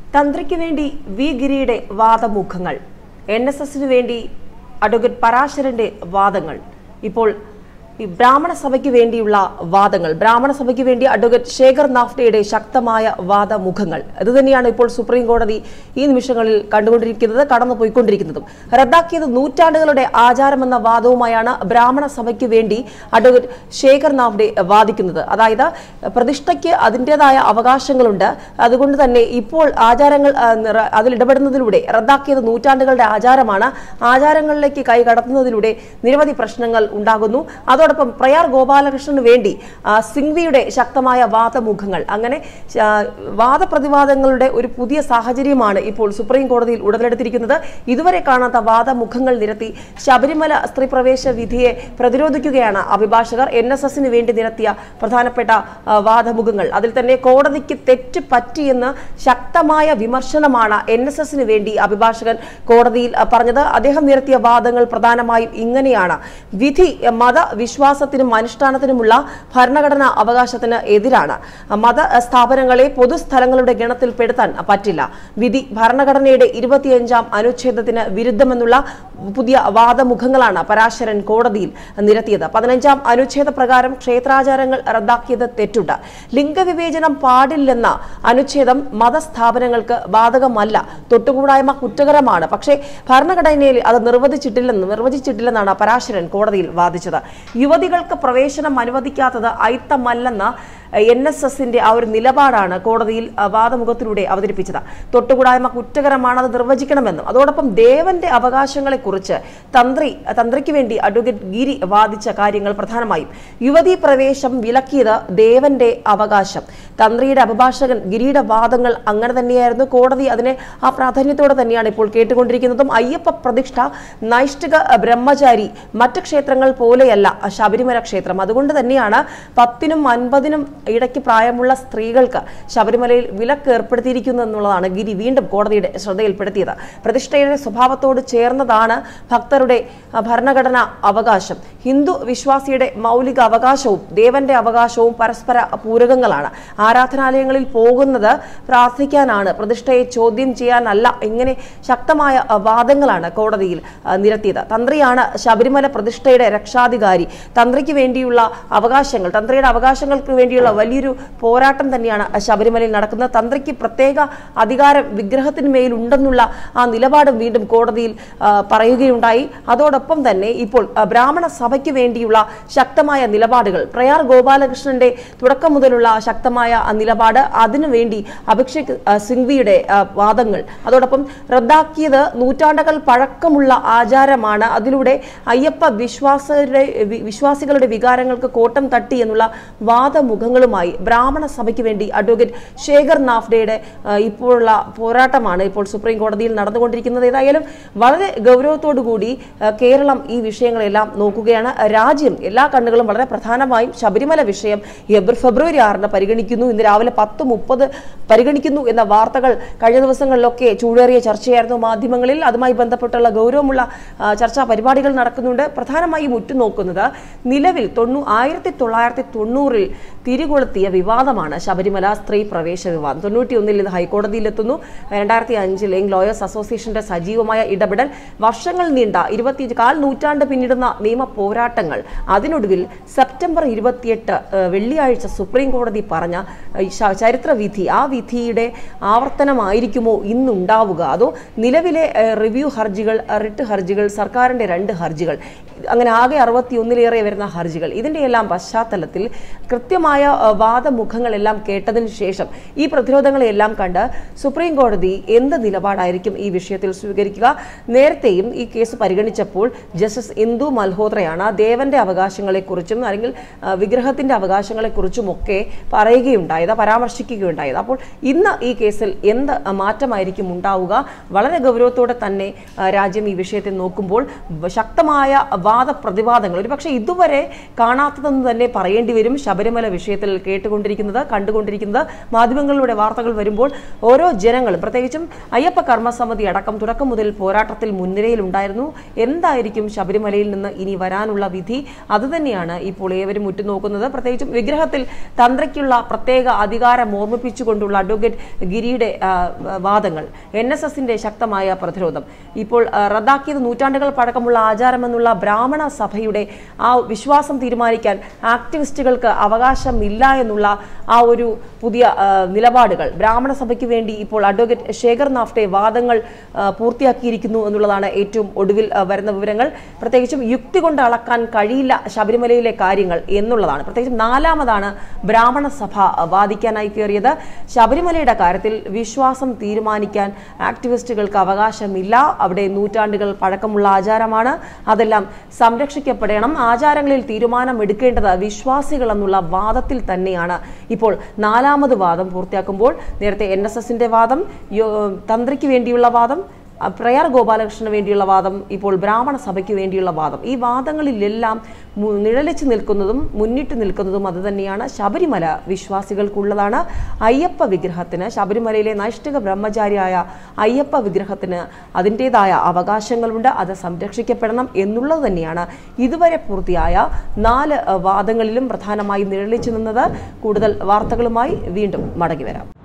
തന്ത്രിക്ക് വേണ്ടി വി ഗിരിയുടെ വാദമുഖങ്ങൾ എൻ എസ് എസിന് വേണ്ടി അഡ്വക്കേറ്റ് പരാശരന്റെ വാദങ്ങൾ ഇപ്പോൾ ഈ ബ്രാഹ്മണ സഭയ്ക്ക് വേണ്ടിയുള്ള വാദങ്ങൾ ബ്രാഹ്മണ സഭയ്ക്ക് വേണ്ടി അഡ്വക്കേറ്റ് ശേഖർ നാഫ്റ്റയുടെ ശക്തമായ വാദമുഖങ്ങൾ അത് തന്നെയാണ് ഇപ്പോൾ സുപ്രീം കോടതി ഈ നിമിഷങ്ങളിൽ കണ്ടുകൊണ്ടിരിക്കുന്നത് കടന്നു പോയിക്കൊണ്ടിരിക്കുന്നതും റദ്ദാക്കിയത് നൂറ്റാണ്ടുകളുടെ ആചാരമെന്ന വാദവുമായാണ് ബ്രാഹ്മണ സഭയ്ക്ക് വേണ്ടി അഡ്വക്കേറ്റ് ശേഖർ നാഫ്ഡെ വാദിക്കുന്നത് അതായത് പ്രതിഷ്ഠയ്ക്ക് അതിൻ്റെതായ അവകാശങ്ങളുണ്ട് അതുകൊണ്ട് തന്നെ ഇപ്പോൾ ആചാരങ്ങൾ ആ, നിറ- അതിൽ ഇടപെടുന്നതിലൂടെ റദ്ദാക്കിയത് നൂറ്റാണ്ടുകളുടെ ആചാരമാണ് ആചാരങ്ങളിലേക്ക് കൈ കടത്തുന്നതിലൂടെ നിരവധി പ്രശ്നങ്ങൾ ഉണ്ടാകുന്നു അതോടൊപ്പം പ്രയാർ ഗോപാലകൃഷ്ണന് വേണ്ടി ആ, സിംഗ്വിയുടെ ശക്തമായ വാദമുഖങ്ങൾ അങ്ങനെ ആ, വാദപ്രതിവാദങ്ങളുടെ ഒരു പുതിയ സാഹചര്യമാണ് ഇപ്പോൾ സുപ്രീം കോടതിയിൽ ഉടലെടുത്തിരിക്കുന്നത് ഇതുവരെ കാണാത്ത വാദമുഖങ്ങൾ നിരത്തി ശബരിമല സ്ത്രീ പ്രവേശ വിധിയെ പ്രതിരോധിക്കുകയാണ് അഭിഭാഷകർ എൻ എസ് എസിന് വേണ്ടി നിരത്തിയ പ്രധാനപ്പെട്ട ആ, വാദമുഖങ്ങൾ അതിൽ തന്നെ കോടതിക്ക് തെറ്റ് പറ്റിയെന്ന് ശക്തമായ വിമർശനമാണ് എൻ എസ് എസിന് വേണ്ടി അഭിഭാഷകൻ കോടതിയിൽ ആ, പറഞ്ഞത് അദ്ദേഹം നിരത്തിയ വാദങ്ങൾ പ്രധാനമായും ഇങ്ങനെയാണ് വിധി ആ, മതവിശ്വാസത്തിനും അനുഷ്ഠാനത്തിനുമുള്ള ഭരണഘടനാ അവകാശത്തിന് എതിരാണ് ആ, മത സ്ഥാപനങ്ങളെ പൊതുസ്ഥലങ്ങളുടെ ഗണത്തിൽപ്പെടുത്താൻ പറ്റില്ല വിധി ഭരണഘടനയുടെ ഇരുപത്തിയഞ്ചാം അനുച്ഛേദത്തിന് വിരുദ്ധമെന്നുള്ള പുതിയ വാദമുഖങ്ങളാണ് പരാശരൻ കോടതിയിൽ നിരത്തിയത് പതിനഞ്ചാം അനുച്ഛേദ പ്രകാരം ക്ഷേത്രാചാരങ്ങൾ റദ്ദാക്കിയത് തെറ്റുണ്ട് ലിംഗവിവേചനം പാടില്ലെന്ന അനുച്ഛേദം മതസ്ഥാപനങ്ങൾക്ക് ബാധകമല്ല തൊട്ടുകൂടായ്മ കുറ്റകരമാണ് പക്ഷേ ഭരണഘടനയിൽ അത് നിർവചിച്ചിട്ടില്ലെന്ന് നിർവചിച്ചിട്ടില്ലെന്നാണ് പരാശരൻ കോടതിയിൽ വാദിച്ചത് യുവതികൾക്ക് പ്രവേശനം അനുവദിക്കാത്തത് അയിത്തമല്ലെന്ന എൻ എസ് എസിന്റെ ആ ഒരു നിലപാടാണ് കോടതിയിൽ ആ, വാദമുഖത്തിലൂടെ അവതരിപ്പിച്ചത് തൊട്ടുകൂടായ്മ കുറ്റകരമാണ് അത് നിർവചിക്കണമെന്നും അതോടൊപ്പം ദേവന്റെ അവകാശങ്ങളെക്കുറിച്ച് തന്ത്രി തന്ത്രിക്ക് വേണ്ടി അഡ്വക്കേറ്റ് ഗിരി വാദിച്ച കാര്യങ്ങൾ പ്രധാനമായും യുവതീ പ്രവേശം വിലക്കിയത് ദേവന്റെ അവകാശം തന്ത്രിയുടെ അഭിഭാഷകൻ ഗിരിയുടെ വാദങ്ങൾ അങ്ങനെ തന്നെയായിരുന്നു കോടതി അതിനെ ആ പ്രാധാന്യത്തോടെ തന്നെയാണ് ഇപ്പോൾ കേട്ടുകൊണ്ടിരിക്കുന്നതും അയ്യപ്പ പ്രതിഷ്ഠ നൈഷ്ഠിക ബ്രഹ്മചാരി മറ്റ് ക്ഷേത്രങ്ങൾ പോലെയല്ല ശബരിമല ക്ഷേത്രം അതുകൊണ്ട് തന്നെയാണ് പത്തിനും അൻപതിനും ഇടയ്ക്ക് പ്രായമുള്ള സ്ത്രീകൾക്ക് ശബരിമലയിൽ വിലക്ക് ഏർപ്പെടുത്തിയിരിക്കുന്നു എന്നുള്ളതാണ് ഗിരി വീണ്ടും കോടതിയുടെ ശ്രദ്ധയിൽപ്പെടുത്തിയത് പ്രതിഷ്ഠയുടെ സ്വഭാവത്തോട് ചേർന്നതാണ് ഭക്തരുടെ ആ, ഭരണഘടനാ അവകാശം ഹിന്ദു വിശ്വാസിയുടെ മൗലിക അവകാശവും ദേവന്റെ അവകാശവും പരസ്പര പൂരകങ്ങളാണ് ആരാധനാലയങ്ങളിൽ പോകുന്നത് പ്രാർത്ഥിക്കാനാണ് പ്രതിഷ്ഠയെ ചോദ്യം ചെയ്യാനല്ല ഇങ്ങനെ ശക്തമായ ആ, വാദങ്ങളാണ് കോടതിയിൽ ആ, നിരത്തിയത് തന്ത്രിയാണ് ശബരിമല പ്രതിഷ്ഠയുടെ രക്ഷാധികാരി തന്ത്രിക്ക് വേണ്ടിയുള്ള അവകാശങ്ങൾ തന്ത്രിയുടെ അവകാശങ്ങൾക്ക് വേണ്ടിയുള്ള വലിയൊരു പോരാട്ടം തന്നെയാണ് ശബരിമലയിൽ നടക്കുന്നത് തന്ത്രിക്ക് പ്രത്യേക അധികാരം വിഗ്രഹത്തിന് ഉണ്ടെന്നുള്ള ആ നിലപാടും വീണ്ടും കോടതിയിൽ ആ, പറയുകയുണ്ടായി അതോടൊപ്പം തന്നെ ഇപ്പോൾ ആ, ബ്രാഹ്മണ സഭയ്ക്ക് വേണ്ടിയുള്ള ശക്തമായ നിലപാടുകൾ പ്രയാർ ഗോപാലകൃഷ്ണന്റെ തുടക്കം മുതലുള്ള ശക്തമായ ആ നിലപാട് അതിനുവേണ്ടി അഭിഷേക് ആ, സിംഗ്വിയുടെ ആ, വാദങ്ങൾ അതോടൊപ്പം റദ്ദാക്കിയത് നൂറ്റാണ്ടുകൾ പഴക്കമുള്ള ആചാരമാണ് അതിലൂടെ അയ്യപ്പ വിശ്വാസരുടെ വി- വിശ്വാസികളുടെ വികാരങ്ങൾക്ക് കോട്ടം തട്ടി എന്നുള്ള വാദമുഖങ്ങളുമായി ബ്രാഹ്മണ സഭയ്ക്ക് വേണ്ടി അഡ്വക്കേറ്റ് ശേഖർ നാഫ്ഡയുടെ ആ, ഇപ്പോഴുള്ള പോരാട്ടമാണ് ഇപ്പോൾ സുപ്രീം കോടതിയിൽ നടന്നുകൊണ്ടിരിക്കുന്നത് ഏതായാലും വളരെ ഗൗരവത്തോടു കൂടി ആ, കേരളം ഈ വിഷയങ്ങളെല്ലാം നോക്കുകയാണ് രാജ്യം എല്ലാ കണ്ണുകളും വളരെ പ്രധാനമായും ശബരിമല വിഷയം എബ്ര- ഫെബ്രുവരി ആറിന് പരിഗണിക്കുന്നു ഇന്ന് രാവിലെ പത്ത് മുപ്പത് പരിഗണിക്കുന്നു എന്ന വാർത്തകൾ കഴിഞ്ഞ ദിവസങ്ങളിലൊക്കെ ചൂടേറിയ ചർച്ചയായിരുന്നു മാധ്യമങ്ങളിൽ അതുമായി ബന്ധപ്പെട്ടുള്ള ഗൗരവമുള്ള ആ, ചർച്ചാ പരിപാടികൾ നടക്കുന്നുണ്ട് പ്രധാനമായും ഉറ്റുനോക്കുന്നത് നിലവിൽ തൊണ്ണൂ ആയിരത്തി തൊള്ളായിരത്തി തൊണ്ണൂറിൽ തിരികൊളുത്തിയ വിവാദമാണ് ശബരിമല സ്ത്രീ പ്രവേശ വിവാദം തൊണ്ണൂറ്റി ഒന്നിൽ ഇത് ഹൈക്കോടതിയിലെത്തുന്നു രണ്ടായിരത്തി അഞ്ചിൽ യങ് ലോയേഴ്സ് അസോസിയേഷന്റെ സജീവമായ ഇടപെടൽ വർഷങ്ങൾ നീണ്ട ഇരുപത്തി കാൽ നൂറ്റാണ്ട് പിന്നിടുന്ന നിയമ പോരാട്ടങ്ങൾ അതിനൊടുവിൽ സെപ്റ്റംബർ ഇരുപത്തിയെട്ട് ഏഹ്, വെള്ളിയാഴ്ച സുപ്രീം കോടതി പറഞ്ഞ ഏഹ്, ശ- ചരിത്ര വിധി ആ വിധിയുടെ ആവർത്തനമായിരിക്കുമോ ഇന്നുണ്ടാവുക അതോ നിലവിലെ ഏഹ്, റിവ്യൂ ഹർജികൾ ഏഹ്, റിട്ട് ഹർജികൾ സർക്കാരിന്റെ രണ്ട് ഹർജികൾ അങ്ങനെ ആകെ അറുപത്തി ഒന്നിലേറെ വരുന്ന ഹർജികൾ ഇതിന്റെ എല്ലാം പശ്ചാത്തലത്തിൽ കൃത്യമായ ഏഹ്, വാദമുഖങ്ങളെല്ലാം കേട്ടതിന് ശേഷം ഈ പ്രതിരോധങ്ങളെല്ലാം കണ്ട് സുപ്രീം കോടതി എന്ത് നിലപാടായിരിക്കും ഈ വിഷയത്തിൽ സ്വീകരിക്കുക നേരത്തെയും ഈ കേസ് പരിഗണിച്ചപ്പോൾ ജസ്റ്റിസ് ഇന്ദു മൽഹോത്രയാണ് ദേവന്റെ അവകാശങ്ങളെക്കുറിച്ചും അല്ലെങ്കിൽ ആ, വിഗ്രഹത്തിന്റെ അവകാശങ്ങളെക്കുറിച്ചുമൊക്കെ പറയുകയുണ്ടായത് പരാമർശിക്കുകയുണ്ടായത് അപ്പോൾ ഇന്ന് ഈ കേസിൽ എന്ത് മാറ്റമായിരിക്കും ഉണ്ടാവുക വളരെ ഗൗരവത്തോടെ തന്നെ ആ, രാജ്യം ഈ വിഷയത്തെ നോക്കുമ്പോൾ വ- ശക്തമായ വാദപ്രതിവാദങ്ങൾ ഒരുപക്ഷെ ഇതുവരെ കാണാത്തതെന്ന് തന്നെ പറയേണ്ടി വരും ശബരിമല വിഷയത്തിൽ ഇത്തരത്തിൽ കേട്ടുകൊണ്ടിരിക്കുന്നത് കണ്ടുകൊണ്ടിരിക്കുന്നത് മാധ്യമങ്ങളിലൂടെ വാർത്തകൾ വരുമ്പോൾ ഓരോ ജനങ്ങളും പ്രത്യേകിച്ചും അയ്യപ്പ കർമ്മസമിതി അടക്കം തുടക്കം മുതൽ പോരാട്ടത്തിൽ മുൻനിരയിലുണ്ടായിരുന്നു എന്തായിരിക്കും ശബരിമലയിൽ നിന്ന് ഇനി വരാനുള്ള വിധി അതുതന്നെയാണ് ഇപ്പോൾ ഏവരും ഉറ്റുനോക്കുന്നത് പ്രത്യേകിച്ചും വിഗ്രഹത്തിൽ തന്ത്രയ്ക്കുള്ള പ്രത്യേക അധികാരം ഓർമ്മിപ്പിച്ചുകൊണ്ടുള്ള അഡ്വക്കേറ്റ് ഗിരിയുടെ ആ, വാദങ്ങൾ എൻ എസ് എസിന്റെ ശക്തമായ പ്രതിരോധം ഇപ്പോൾ ആ, റദ്ദാക്കിയത് നൂറ്റാണ്ടുകൾ പഴക്കമുള്ള ആചാരമെന്നുള്ള ബ്രാഹ്മണ സഭയുടെ ആ വിശ്വാസം തീരുമാനിക്കാൻ ആക്ടിവിസ്റ്റുകൾക്ക് അവകാശമില്ല എന്നുള്ള ആ ഒരു പുതിയ ആ, നിലപാടുകൾ ബ്രാഹ്മണ സഭയ്ക്ക് വേണ്ടി ഇപ്പോൾ അഡ്വക്കേറ്റ് ശേഖർ നാഫ്റ്റെ വാദങ്ങൾ ആ, പൂർത്തിയാക്കിയിരിക്കുന്നു എന്നുള്ളതാണ് ഏറ്റവും ഒടുവിൽ ആ, വരുന്ന വിവരങ്ങൾ പ്രത്യേകിച്ചും യുക്തി കൊണ്ട് അളക്കാൻ കഴിയില്ല ശബരിമലയിലെ കാര്യങ്ങൾ എന്നുള്ളതാണ് പ്രത്യേകിച്ചും നാലാമതാണ് ബ്രാഹ്മണ സഭ വാദിക്കാനായി കയറിയത് ശബരിമലയുടെ കാര്യത്തിൽ വിശ്വാസം തീരുമാനിക്കാൻ ആക്ടിവിസ്റ്റുകൾക്ക് അവകാശമില്ല അവിടെ നൂറ്റാണ്ടുകൾ പഴക്കമുള്ള ആചാരമാണ് അതെല്ലാം സംരക്ഷിക്കപ്പെടണം ആചാരങ്ങളിൽ തീരുമാനം എടുക്കേണ്ടത് വിശ്വാസികൾ എന്നുള്ള വാദത്തിൽ തന്നെയാണ് ഇപ്പോൾ നാലാമത് വാദം പൂർത്തിയാക്കുമ്പോൾ നേരത്തെ എൻ എസ് എസിന്റെ വാദം യോ- തന്ത്രിക്ക് വേണ്ടിയുള്ള വാദം അഹ് പ്രയാർ ഗോപാലകൃഷ്ണന് വേണ്ടിയുള്ള വാദം ഇപ്പോൾ ബ്രാഹ്മണ സഭയ്ക്ക് വേണ്ടിയുള്ള വാദം ഈ വാദങ്ങളിലെല്ലാം മു- നിഴലിച്ചു നിൽക്കുന്നതും മുന്നിട്ട് നിൽക്കുന്നതും അത് തന്നെയാണ് ശബരിമല വിശ്വാസികൾക്കുള്ളതാണ് അയ്യപ്പ വിഗ്രഹത്തിന് ശബരിമലയിലെ നൈഷ്ഠിക ബ്രഹ്മചാരിയായ അയ്യപ്പ വിഗ്രഹത്തിന് അതിൻ്റെതായ അവകാശങ്ങളുണ്ട് അത് സംരക്ഷിക്കപ്പെടണം എന്നുള്ളത് തന്നെയാണ് ഇതുവരെ പൂർത്തിയായ നാല് അഹ് വാദങ്ങളിലും പ്രധാനമായി നിഴലിച്ചു നിന്നത് കൂടുതൽ വാർത്തകളുമായി വീണ്ടും മടങ്ങി വരാം